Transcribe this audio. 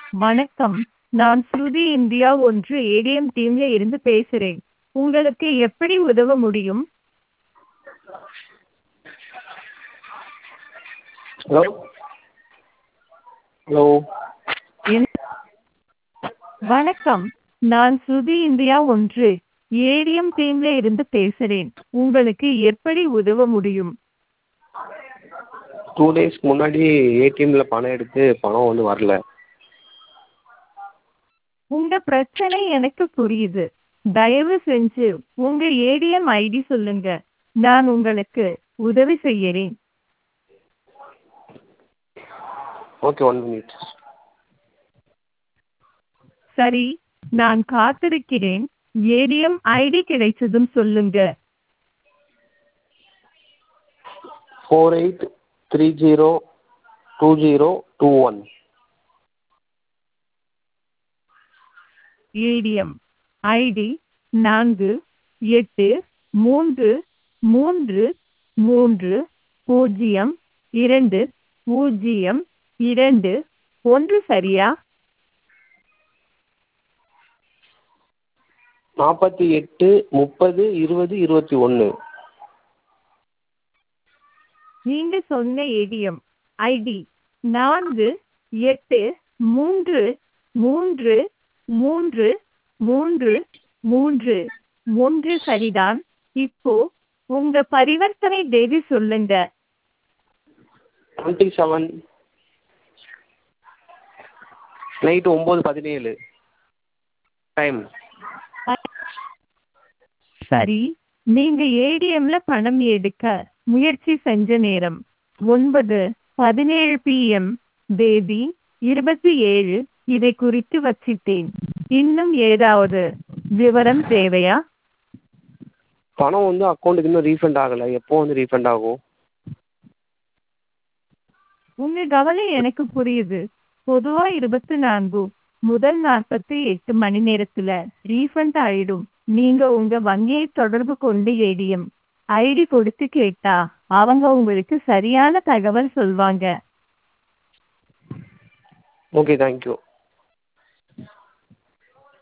வணக்கம் நான் ஸ்ருதி இந்தியா ஒன்று ஏடிஎம் டீம்ல இருந்து பேசுறேன் உங்களுக்கு எப்படி உதவ முடியும் ஹலோ ஹலோ என்- வணக்கம் நான் ஸ்ருதி இந்தியா ஒன்று ஏடிஎம் டீம்ல இருந்து பேசுறேன் உங்களுக்கு எப்படி உதவ முடியும் டூ டேஸ்க்கு முன்னாடி ஏடிஎம்மில் பணம் எடுத்து பணம் வந்து வரல உங்க பிரச்சனை எனக்கு புரியுது தயவு செஞ்சு உங்க ஏடிஎம் ஐடி சொல்லுங்க நான் உங்களுக்கு உதவி செய்யறேன் ஓகே ஒன் மினிட் சரி நான் காத்திருக்கிறேன் ஏடிஎம் ஐடி கிடைச்சதும் சொல்லுங்க four eight three zero two zero two one ATM ID நான்கு எட்டு மூன்று மூன்று மூன்று பூஜ்ஜியம் இரண்டு பூஜ்ஜியம் இரண்டு ஒன்று சரியா நாற்பத்தி எட்டு முப்பது இருபது இருபத்தி ஒன்று நீங்க சொன்ன ஏடிஎம் ஐடி நான்கு எட்டு மூன்று மூன்று மூன்று மூன்று மூன்று மூன்று சரிதான் இப்போ உங்க பரிவர்த்தனை தேதி சொல்லுங்க டுவெண்ட்டி செவன் நைட்டு ஒம்பது பதினேழு டைம் சரி நீங்க ஏடிஎம்ல பணம் எடுக்க முயற்சி செஞ்ச நேரம் ஒன்பது பதினேழு பிஎம் தேதி இருபத்தி ஏழு இதை குறித்து வச்சிட்டேன் இன்னும் ஏதாவது விவரம் தேவையா பணம் வந்து அக்கௌண்ட்டுக்கு இன்னும் ரீஃபண்ட் ஆகலை எப்போ வந்து ரீஃபண்ட் ஆகும் உங்க கவலை எனக்கு புரியுது பொதுவா இருபத்தி நான்கு முதல் நாற்பத்தி எட்டு மணி நேரத்துல ரீஃபண்ட் ஆயிடும் நீங்க உங்க வங்கியை தொடர்பு கொண்டு ஏடிஎம் ஐடி கொடுத்து கேட்டா அவங்க உங்களுக்கு சரியான தகவல் சொல்வாங்க ஓகே தேங்க்யூ